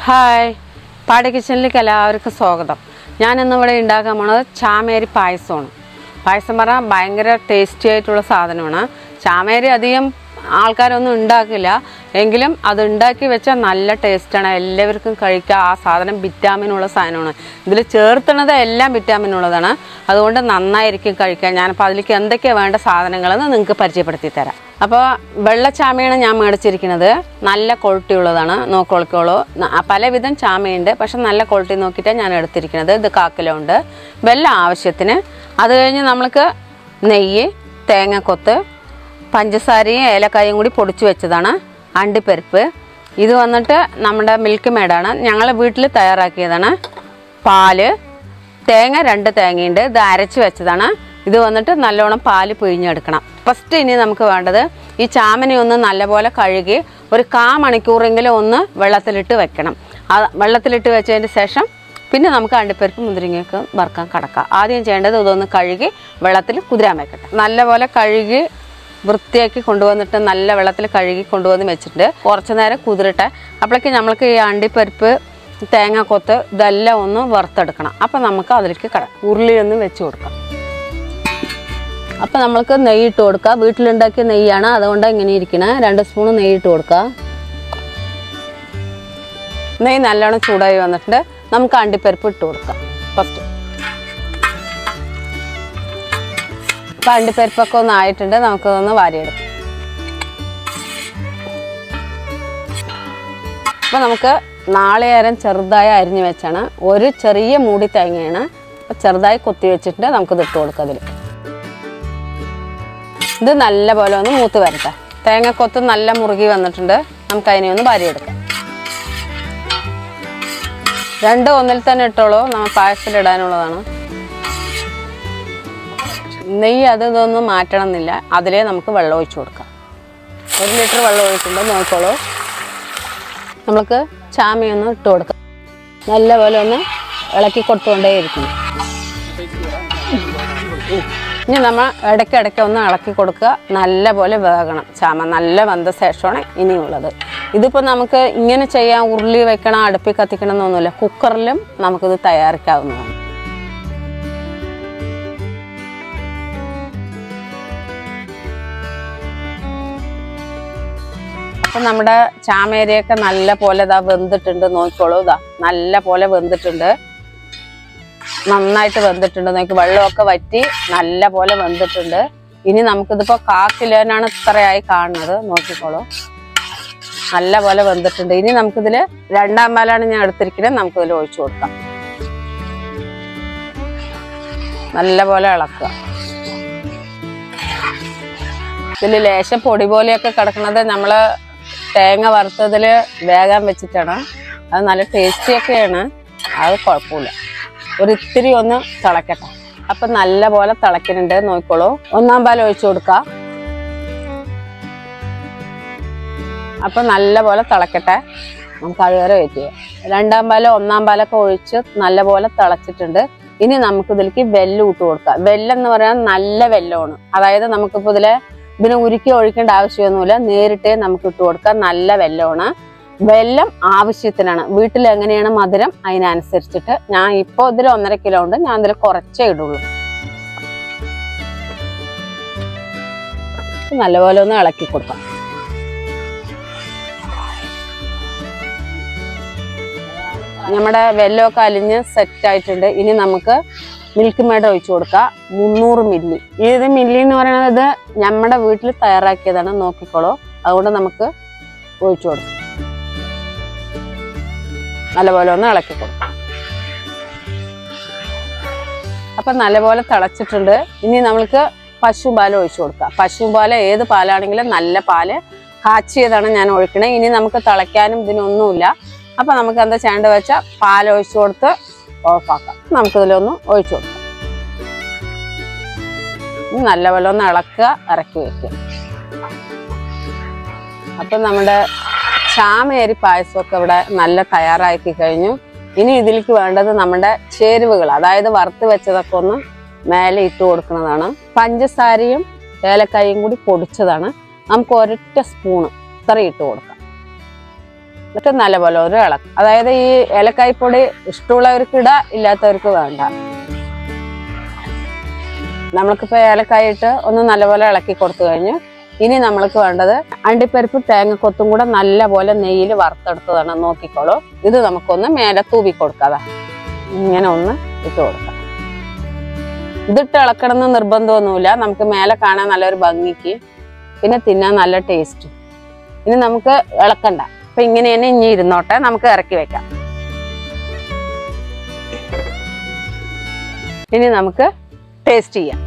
Hi പാടി കിച്ചണിലേക്ക് എല്ലാവർക്കും സ്വാഗതം ഞാൻ ഇന്നിവിടെ ഉണ്ടാക്കാൻ പോണത് ചാമേരി പായസമാണ് പായസം പറഞ്ഞാൽ ഭയങ്കര ടേസ്റ്റി ആയിട്ടുള്ള സാധനമാണ് ചാമേരി അധികം ആൾക്കാരൊന്നും ഉണ്ടാക്കില്ല എങ്കിലും അത് ഉണ്ടാക്കി വെച്ചാൽ നല്ല ടേസ്റ്റാണ് എല്ലാവർക്കും കഴിക്കുക ആ സാധനം വിറ്റാമിനുള്ള സാധനമാണ് ഇതിൽ ചേർത്തുന്നത് എല്ലാം വിറ്റാമിൻ ഉള്ളതാണ് അതുകൊണ്ട് നന്നായിരിക്കും കഴിക്കാൻ ഞാനിപ്പോൾ അതിലേക്ക് എന്തൊക്കെയാണ് വേണ്ട സാധനങ്ങളെന്ന് നിങ്ങൾക്ക് പരിചയപ്പെടുത്തി തരാം അപ്പോൾ വെള്ളച്ചാമയാണ് ഞാൻ മേടിച്ചിരിക്കുന്നത് നല്ല ക്വാളിറ്റി ഉള്ളതാണ് നോക്കിക്കോളൂ ന- പലവിധം ചാമയുണ്ട് പക്ഷെ നല്ല ക്വാളിറ്റി നോക്കിയിട്ടാണ് ഞാൻ എടുത്തിരിക്കുന്നത് ഇത് കാക്കിലുണ്ട് വെള്ളം ആവശ്യത്തിന് അത് കഴിഞ്ഞ് നമ്മൾക്ക് നെയ്യ് തേങ്ങക്കൊത്ത് പഞ്ചസാരയും ഏലക്കായും കൂടി പൊടിച്ച് വെച്ചതാണ് അണ്ടിപ്പരിപ്പ് ഇത് വന്നിട്ട് നമ്മുടെ മിൽക്ക് മേഡാണ് ഞങ്ങൾ വീട്ടിൽ തയ്യാറാക്കിയതാണ് പാല് തേങ്ങ രണ്ട് തേങ്ങയുണ്ട് ഇത് അരച്ച് വെച്ചതാണ് ഇത് വന്നിട്ട് നല്ലോണം പാല് പിഴിഞ്ഞെടുക്കണം ഫസ്റ്റ് ഇനി നമുക്ക് വേണ്ടത് ഈ ചാമനെ ഒന്ന് നല്ലപോലെ കഴുകി ഒരു കാ മണിക്കൂറെങ്കിലും ഒന്ന് വെള്ളത്തിലിട്ട് വെക്കണം ആ വെള്ളത്തിലിട്ട് വെച്ചതിന് ശേഷം പിന്നെ നമുക്ക് അണ്ടിപ്പരിപ്പ് മുന്തിരിങ്ങയൊക്കെ വറുക്കാൻ കടക്കാം ആദ്യം ചെയ്യേണ്ടത് ഇതൊന്ന് കഴുകി വെള്ളത്തിൽ കുതിരാൻ വെക്കട്ടെ നല്ലപോലെ കഴുകി വൃത്തിയാക്കി കൊണ്ടുവന്നിട്ട് നല്ല വെള്ളത്തിൽ കഴുകി കൊണ്ടുവന്ന് വെച്ചിട്ട് കുറച്ച് നേരം കുതിരട്ടെ അപ്പോഴേക്ക് നമ്മൾക്ക് ഈ അണ്ടിപ്പരിപ്പ് തേങ്ങാക്കൊത്ത് ഇതെല്ലാം ഒന്ന് വറുത്തെടുക്കണം അപ്പം നമുക്ക് അതിലേക്ക് കട ഉരുളി ഒന്ന് വെച്ച് കൊടുക്കാം അപ്പം നമ്മൾക്ക് നെയ്യ് ഇട്ട് കൊടുക്കാം വീട്ടിലുണ്ടാക്കിയ നെയ്യാണ് അതുകൊണ്ട് ഇങ്ങനെ ഇരിക്കണേ രണ്ട് സ്പൂൺ നെയ്യ് ഇട്ട് കൊടുക്കാം നെയ്യ് നല്ലോണം ചൂടായി വന്നിട്ടുണ്ട് നമുക്ക് അണ്ടിപ്പരിപ്പ് ഇട്ട് കൊടുക്കാം ഫസ്റ്റ് ഇപ്പം അണ്ടിപ്പരിപ്പൊക്കെ ഒന്ന് ആയിട്ടുണ്ട് നമുക്കതൊന്ന് വാരിയെടുക്കാം അപ്പോൾ നമുക്ക് നാളികേരം ചെറുതായി അരിഞ്ഞു വെച്ചാണ് ഒരു ചെറിയ മൂടി തേങ്ങയാണ് അപ്പോൾ ചെറുതായി കൊത്തി വെച്ചിട്ട് നമുക്കിത് ഇട്ട് കൊടുക്കാം അതിൽ ഇത് നല്ല പോലെ ഒന്ന് മൂത്ത് വരട്ടെ തേങ്ങക്കൊത്ത് നല്ല മുറുകി വന്നിട്ടുണ്ട് നമുക്ക് അതിനെ ഒന്ന് വാരിയെടുക്കാം രണ്ട് ഒന്നിൽ തന്നെ ഇട്ടോളൂ നമ്മൾ പായസത്തിൽ ഇടാനുള്ളതാണ് നെയ്യ് അത് ഇതൊന്നും മാറ്റണം എന്നില്ല അതിലേ നമുക്ക് വെള്ളം ഒഴിച്ചു കൊടുക്കാം ഒരു ലിറ്റർ വെള്ളം ഒഴിക്കുമ്പോൾ നോക്കിക്കോളൂ നമുക്ക് ചാമയൊന്ന് ഇട്ട് കൊടുക്കാം നല്ലപോലെ ഒന്ന് ഇളക്കി കൊടുത്തുകൊണ്ടേയിരിക്കണം ഇനി നമ്മൾ ഇടയ്ക്കിടയ്ക്ക് ഒന്ന് ഇളക്കി കൊടുക്കുക നല്ലപോലെ വേകണം ചാമ നല്ല വെന്ത ശേഷമാണ് ഇനിയുള്ളത് ഇതിപ്പോൾ നമുക്ക് ഇങ്ങനെ ചെയ്യാൻ ഉരുളി വെക്കണം അടുപ്പിൽ കത്തിക്കണം എന്നൊന്നുമില്ല കുക്കറിലും നമുക്കിത് തയ്യാറാക്കാവുന്നതാണ് അപ്പം നമ്മുടെ ചാമേരിയൊക്കെ നല്ല പോലെ ഇതാ വെന്തിട്ടുണ്ട് നോക്കിക്കോളൂ ഇതാ നല്ല പോലെ വെന്തിട്ടുണ്ട് നന്നായിട്ട് വെന്തിട്ടുണ്ട് നോക്കി വെള്ളമൊക്കെ വറ്റി നല്ല പോലെ വെന്തിട്ടുണ്ട് ഇനി നമുക്കിതിപ്പോൾ കാ കിലോനാണ് ഇത്രയായി കാണുന്നത് നോക്കിക്കോളൂ നല്ല പോലെ വെന്തിട്ടുണ്ട് ഇനി നമുക്കിതിൽ രണ്ടാം പാലാണ് ഞാൻ എടുത്തിരിക്കുന്നത് നമുക്കിതിൽ ഒഴിച്ചു കൊടുക്കാം നല്ല പോലെ ഇളക്കുക ഇതിൽ ലേശം പൊടി പോലെയൊക്കെ കിടക്കുന്നത് നമ്മൾ തേങ്ങ വറുത്തതിൽ വേഗം വെച്ചിട്ടാണ് അത് നല്ല ടേസ്റ്റിയൊക്കെയാണ് അത് കുഴപ്പമില്ല ഒരു ഇത്തിരി ഒന്ന് തിളക്കട്ടെ അപ്പം നല്ല പോലെ തിളക്കുന്നുണ്ട് നോക്കിക്കോളൂ ഒന്നാം പാൽ ഒഴിച്ചു കൊടുക്കുക അപ്പം നല്ല പോലെ തിളക്കട്ടെ നമുക്ക് അതുവരെ വെയിറ്റ് ചെയ്യാം രണ്ടാം പാല് ഒന്നാം പാലൊക്കെ ഒഴിച്ച് നല്ല പോലെ തിളച്ചിട്ടുണ്ട് ഇനി നമുക്ക് ഇതിലേക്ക് വെല്ലം ഇട്ട് കൊടുക്കാം വെല്ലം എന്ന് പറയാൻ നല്ല വെല്ലമാണ് അതായത് നമുക്കിപ്പോൾ ഇതിലെ ഇതിനെ ഉരുക്കി ഒഴിക്കേണ്ട ആവശ്യമൊന്നുമില്ല നേരിട്ടേ നമുക്ക് ഇട്ട് കൊടുക്കാം നല്ല വെല്ലമാണ് വെല്ലം ആവശ്യത്തിനാണ് വീട്ടിൽ എങ്ങനെയാണ് മധുരം അതിനനുസരിച്ചിട്ട് ഞാൻ ഇപ്പോൾ ഇതിൽ ഒന്നര കിലോ ഉണ്ട് ഞാൻ ഇതിൽ കുറച്ചേ ഇടുള്ളൂ നല്ലപോലെ ഒന്ന് ഇളക്കി കൊടുക്കാം നമ്മുടെ വെല്ലമൊക്കെ അലിഞ്ഞ് സെറ്റ് ആയിട്ടുണ്ട് ഇനി നമുക്ക് മിൽക്ക് മേഡ് ഒഴിച്ചു കൊടുക്കാം മുന്നൂറ് മില്ലി ഇത് മില്ലി എന്ന് പറയുന്നത് നമ്മുടെ വീട്ടിൽ തയ്യാറാക്കിയതാണ് നോക്കിക്കോളൂ അതുകൊണ്ട് നമുക്ക് ഒഴിച്ചു കൊടുക്കാം നല്ലപോലെ ഒന്ന് ഇളക്കി കൊടുക്കാം അപ്പം നല്ലപോലെ തിളച്ചിട്ടുണ്ട് ഇനി നമുക്ക് പശു പാൽ ഒഴിച്ചു കൊടുക്കാം പശു പാല് ഏത് പാലാണെങ്കിലും നല്ല പാല് കാച്ചിയതാണ് ഞാൻ ഒഴിക്കണേ ഇനി നമുക്ക് തിളയ്ക്കാനും ഇതിനൊന്നുമില്ല അപ്പം നമുക്ക് എന്താ ചെയ്യേണ്ടത് വെച്ചാൽ പാൽ ഒഴിച്ചു കൊടുത്ത് ഓഫാക്കാം നമുക്കിതിലൊന്ന് ഒഴിച്ചു കൊടുക്കാം ഇനി നല്ലപോലെ ഒന്ന് ഇളക്കുക ഇറക്കി വെക്കുക അപ്പം നമ്മുടെ ചാമയരി പായസമൊക്കെ ഇവിടെ നല്ല തയ്യാറാക്കി കഴിഞ്ഞു ഇനി ഇതിലേക്ക് വേണ്ടത് നമ്മുടെ ചേരുവകൾ അതായത് വറുത്ത് വെച്ചതൊക്കെ ഒന്ന് മേലെ ഇട്ട് കൊടുക്കുന്നതാണ് പഞ്ചസാരയും ഏലക്കായും കൂടി പൊടിച്ചതാണ് നമുക്ക് ഒരൊറ്റ സ്പൂണ് ഇത്ര ഇട്ട് കൊടുക്കാം എന്നിട്ട് നല്ലപോലെ ഒരു ഇളക്ക് അതായത് ഈ ഏലക്കായ്പ്പൊടി ഇഷ്ടമുള്ളവർക്ക് ഇടാ ഇല്ലാത്തവർക്ക് വേണ്ട നമ്മൾക്കിപ്പോൾ ഏലക്കായ ഇട്ട് ഒന്ന് നല്ലപോലെ ഇളക്കി കൊടുത്തു കഴിഞ്ഞു ഇനി നമ്മൾക്ക് വേണ്ടത് അണ്ടിപ്പരിപ്പ് തേങ്ങക്കൊത്തും കൂടെ നല്ലപോലെ നെയ്യിൽ വറുത്തെടുത്തതാണ് നോക്കിക്കോളൂ ഇത് നമുക്കൊന്ന് മേലെ തൂവി കൊടുക്കാതെ ഇങ്ങനെ ഒന്ന് ഇട്ട് കൊടുക്കാം ഇതിട്ട് ഇളക്കണമെന്ന് നിർബന്ധമൊന്നുമില്ല നമുക്ക് മേലെ കാണാൻ നല്ലൊരു ഭംഗിക്ക് പിന്നെ തിന്നാൻ നല്ല ടേസ്റ്റ് ഇനി നമുക്ക് ഇളക്കണ്ട അപ്പൊ ഇങ്ങനെ തന്നെ ഇനി ഇരുന്നോട്ടെ നമുക്ക് ഇറക്കി വെക്കാം ഇനി നമുക്ക് ടേസ്റ്റ് ചെയ്യാം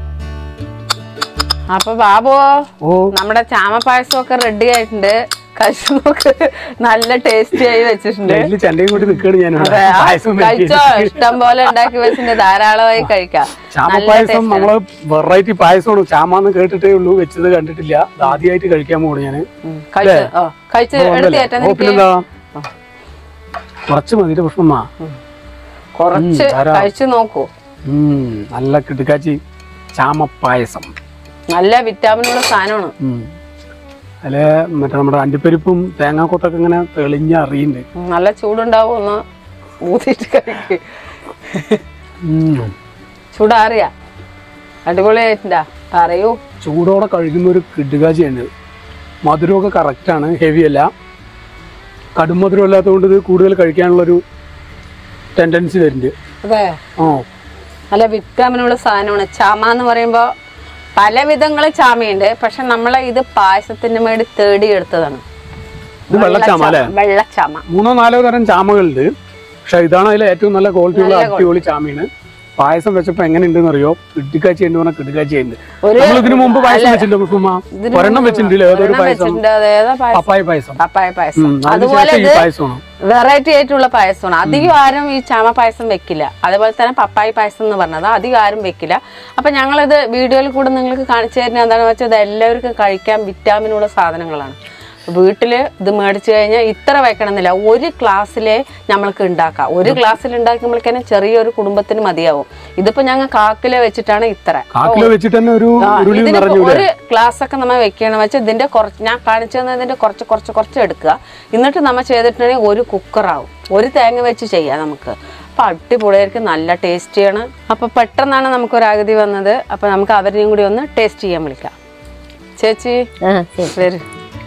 അപ്പൊ ബാബു ഓ നമ്മുടെ ചാമ പായസം ഒക്കെ റെഡി ആയിട്ടുണ്ട് കഴിച്ചു നോക്ക് നല്ല ടേസ്റ്റി ആയി വെച്ചിട്ടുണ്ട് നെല്ല് ചണ്ടയും കൂടി നിൽക്കുകയാണ് ഞാൻ അതെ, ആ, കഴിച്ചോ ഇഷ്ടം പോലെ ഉണ്ടാക്കി വെച്ചിട്ടുണ്ട് ധാരാളമായി കഴിക്കാം ചാമ നല്ല പായസം taste നമ്മള് വെറൈറ്റി പായസമാണ് ചാമാന്ന് കേട്ടിട്ടേ ഉള്ളൂ വെച്ചത് കണ്ടിട്ടില്ല ഇത് ആദ്യമായിട്ട് കഴിക്കാൻ പോണു ഞാന് ഉം, കഴിച്ച് ഓ കഴിച്ച് ഓ, എടുത്ത് ഉണ്ടല്ലേ? ഏറ്റവും ഓ, പിന്നെന്താ കുറച്ച് മതി പുഷ്പമ്മ കുറച്ച് ഉം, ധാരാളം. കഴിച്ചു നോക്കൂ ഉം നല്ല കിടുക്കാച്ചി ചാമ പായസം നല്ല വിറ്റാമിനുള്ള സാധനമാണ് ഉം. അതില് മറ്റേ നമ്മുടെ അണ്ടിപ്പരിപ്പും തേങ്ങാക്കൊത്തൊക്കെ ഇങ്ങനെ തെളിഞ്ഞ അറിയുന്നുണ്ട് ഉം, നല്ല ചൂടുണ്ടാവും ഒന്ന് ഊതിയിട്ട് കഴിക്ക് ഉം. ചൂടാറിയ അടിപൊളിയായിട്ടുണ്ടാ പറയൂ ചൂടോടെ കഴിക്കുന്ന ഒരു കിടുകാച്ചിയുണ്ട് മധുരമൊക്കെ കറക്റ്റാണ് ഹെവി അല്ല കടും മധുരം അല്ലാത്തതുകൊണ്ട് ഇത് കൂടുതൽ കഴിക്കാനുള്ളൊരു ടെൻഡൻസി വരുന്നുണ്ട് അതെ ആ നല്ല വിറ്റാമിനുള്ള സാധനമാണ് ചാമ എന്ന് പറയുമ്പോൾ പല വിധങ്ങളിൽ ചാമയുണ്ട് പക്ഷെ നമ്മളെ ഇത് പായസത്തിന് വേണ്ടി തേടിയെടുത്തതാണ് ഇത് വെള്ളച്ചാമ അല്ലേ വെള്ളച്ചാമ മൂന്നോ നാലോ തരം ചാമകളുണ്ട് പക്ഷെ ഇതാണ് അതിലെ ഏറ്റവും നല്ല ക്വാളിറ്റിയുള്ള അടിപൊളി ചാമയാണ് പായസം വെച്ചപ്പോ എങ്ങനെ ഉണ്ടെന്ന് അറിയോ കിടുക്കാച്ചി ഉണ്ട് പറഞ്ഞാൽ കിടുക്കാച്ചി ഉണ്ട് ഒരു നമ്മൾ ഇതിനു മുമ്പ് പായസം വെച്ചിട്ടുണ്ട് പുഷ്പമ്മ ഇതിന് ഒരെണ്ണം വെച്ചിട്ടുണ്ടല്ലേ ഏതൊരു ഒരെണ്ണം പായസം വെച്ചിട്ടുണ്ട് അതേതാ പായസം പപ്പായ പായസം പപ്പായ പായസം ഉം, അതുപോലെ അതിനുശേഷം ഇത് ഈ പായസമാണ് വെറൈറ്റി ആയിട്ടുള്ള പായസമാണ് അധികം ആരും ഈ ചാമ പായസം വെക്കില്ല അതേപോലെ തന്നെ പപ്പായ പായസം എന്ന് പറഞ്ഞത് അധികം ആരും വെക്കില്ല അപ്പൊ ഞങ്ങളിത് വീഡിയോയിൽ കൂടെ നിങ്ങൾക്ക് കാണിച്ചു തരുന്നത് എന്താണെന്ന് വെച്ചാൽ ഇത് എല്ലാവർക്കും കഴിക്കാൻ വിറ്റാമിനുള്ള സാധനങ്ങളാണ് വീട്ടില് ഇത് മേടിച്ചു കഴിഞ്ഞാൽ ഇത്ര വെക്കണമെന്നില്ല ഒരു ക്ലാസ്സിലെ നമ്മൾക്ക് ഉണ്ടാക്കാം ഒരു ക്ലാസ്സിൽ ഉണ്ടാക്കുമ്പോഴേക്കും ചെറിയൊരു കുടുംബത്തിന് മതിയാവും ഇതിപ്പോ ഞങ്ങൾ കാക്കിലെ വെച്ചിട്ടാണ് ഇത്ര കാക്കിലോ വെച്ചിട്ട് തന്നെ ഒരു ആ, ഉരുളി ഇതിനിപ്പോ നിറഞ്ഞു ഒരു ഗ്ലാസ് ഒക്കെ നമ്മൾ വെക്കണം വെച്ചാൽ ഇതിന്റെ കുറച്ച് ഞാൻ കാണിച്ചു തന്നതിന്റെ കുറച്ച് കുറച്ച് കുറച്ച് എടുക്കുക എന്നിട്ട് നമ്മൾ ചെയ്തിട്ടുണ്ടെങ്കിൽ ഒരു കുക്കറാവും ഒരു തേങ്ങ വെച്ച് ചെയ്യാം നമുക്ക് അപ്പൊ അടിപൊളിയായിരിക്കും നല്ല ടേസ്റ്റിയാണ് അപ്പൊ പെട്ടെന്നാണ് നമുക്കൊരു അഗതി വന്നത് അപ്പൊ നമുക്ക് അവരെയും കൂടി ഒന്ന് ടേസ്റ്റ് ചെയ്യാൻ വിളിക്കാം ചേച്ചി വരൂ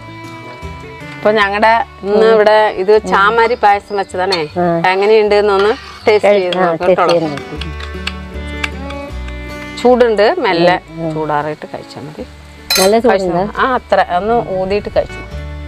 അപ്പൊ ഞങ്ങളുടെ ഇന്ന് ഇവിടെ ഇത് ചാമാരി പായസം വെച്ചതാണേ എങ്ങനെയുണ്ട് എന്നൊന്ന് ടേസ്റ്റ് ചെയ്ത് നോക്കാം കേട്ടോ ചൂടുണ്ട് മെല്ലെ ചൂടാറിയിട്ട് കഴിച്ചാൽ മതി നല്ല കഴിച്ച് ചൂടുണ്ട് നോക്ക്. ആ അത്ര ഒന്ന് ഊതിയിട്ട് കഴിച്ചു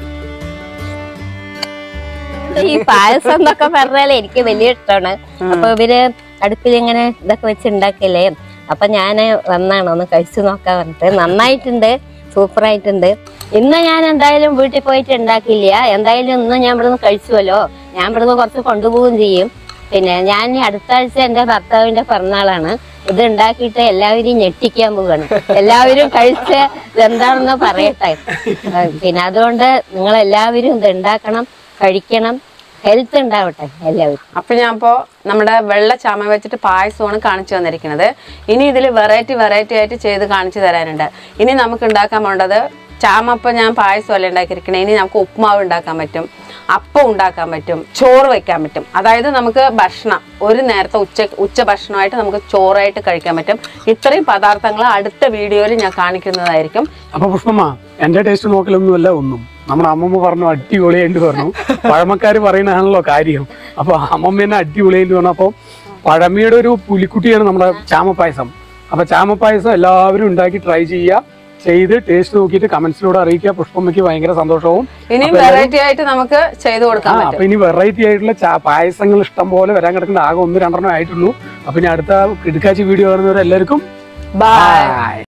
ഈ പായസം എന്നൊക്കെ പറഞ്ഞാലേ എനിക്ക് വലിയ ഇഷ്ടമാണ് അപ്പൊ ഇവര് അടുപ്പിൽ ഇങ്ങനെ ഇതൊക്കെ വെച്ച് ഉണ്ടാക്കില്ലേ അപ്പൊ ഞാന് വന്നാണ് ഒന്ന് കഴിച്ചു നോക്കാൻ പറഞ്ഞിട്ട് നന്നായിട്ടുണ്ട് സൂപ്പർ ആയിട്ടുണ്ട് ഇന്ന് ഞാൻ എന്തായാലും വീട്ടിൽ പോയിട്ട് ഉണ്ടാക്കില്ല എന്തായാലും ഇന്ന് ഞാൻ ഇവിടുന്ന് കഴിച്ചുവല്ലോ ഞാൻ ഇവിടുന്ന് കുറച്ച് കൊണ്ടുപോവുകയും ചെയ്യും പിന്നെ ഞാൻ ഈ അടുത്ത ആഴ്ച എന്റെ ഭർത്താവിന്റെ പിറന്നാളാണ് ഇത് ഉണ്ടാക്കിയിട്ട് എല്ലാവരെയും ഞെട്ടിക്കാൻ പോവുകയാണ് എല്ലാവരും കഴിച്ച് ഇതെന്താണെന്ന് പറയട്ടെ ആ, പിന്നെ അതുകൊണ്ട് നിങ്ങൾ എല്ലാവരും ഇത് ഉണ്ടാക്കണം കഴിക്കണം ഹെൽത്ത് ഉണ്ടാവട്ടെ എല്ലാവരും അപ്പൊ ഞാൻ ഇപ്പോ നമ്മുടെ വെള്ള ചാമ വെച്ചിട്ട് പായസമാണ് കാണിച്ചു തന്നിരിക്കുന്നത് ഇനി ഇതിൽ വെറൈറ്റി വെറൈറ്റി ആയിട്ട് ചെയ്ത് കാണിച്ചു തരാനുണ്ട് ഇനി നമുക്ക് ഉണ്ടാക്കാൻ വേണ്ടത് ചാമ ഇപ്പൊ ഞാൻ പായസമല്ല ഉണ്ടാക്കിയിരിക്കണേ ഇനി നമുക്ക് ഉപ്മാവ് ഉണ്ടാക്കാൻ പറ്റും അപ്പം ഉണ്ടാക്കാൻ പറ്റും ചോറ് വെക്കാൻ പറ്റും അതായത് നമുക്ക് ഭക്ഷണം ഒരു നേരത്തെ ഉച്ച ഉച്ച ഭക്ഷണമായിട്ട് നമുക്ക് ചോറായിട്ട് കഴിക്കാൻ പറ്റും ഇത്രയും പദാർത്ഥങ്ങൾ അടുത്ത വീഡിയോയിൽ ഞാൻ കാണിക്കുന്നതായിരിക്കും അപ്പൊ പുഷ്പമ്മ എന്റെ ടേസ്റ്റ് നോക്കലൊന്നുമല്ല ഒന്നും നമ്മുടെ അമ്മമ്മ പറഞ്ഞു അടിപൊളിയായിട്ട് പറഞ്ഞു പഴമക്കാര് പറയുന്നതാണല്ലോ കാര്യം അപ്പൊ അമ്മമ്മ തന്നെ അടിപൊളിയായിട്ട് പറഞ്ഞു അപ്പൊ പഴമയുടെ ഒരു പുലിക്കുട്ടിയാണ് നമ്മുടെ ചാമപ്പായസം അപ്പൊ ചാമപ്പായസം എല്ലാവരും ഉണ്ടാക്കി ട്രൈ ചെയ്യുക ചെയ്ത് ടേസ്റ്റ് നോക്കിയിട്ട് കമന്റ്സിലൂടെ അറിയിക്കുക പുഷ്പമ്മയ്ക്ക് ഭയങ്കര സന്തോഷവും ഇനിയും വെറൈറ്റി ആയിട്ട് നമുക്ക് ചെയ്തു ആ കൊടുക്കാൻ പറ്റും അപ്പൊ ഇനി വെറൈറ്റി ആയിട്ടുള്ള ചാ- പായസങ്ങൾ ഇഷ്ടം പോലെ വരാൻ കിടക്കുന്ന ആകെ ഒന്ന് രണ്ടെണ്ണം ആയിട്ടുള്ളൂ അപ്പൊ ഇനി അടുത്ത കിടക്കാച്ചി വീഡിയോ കാണുന്നവരെല്ലാവർക്കും ബൈ ബൈ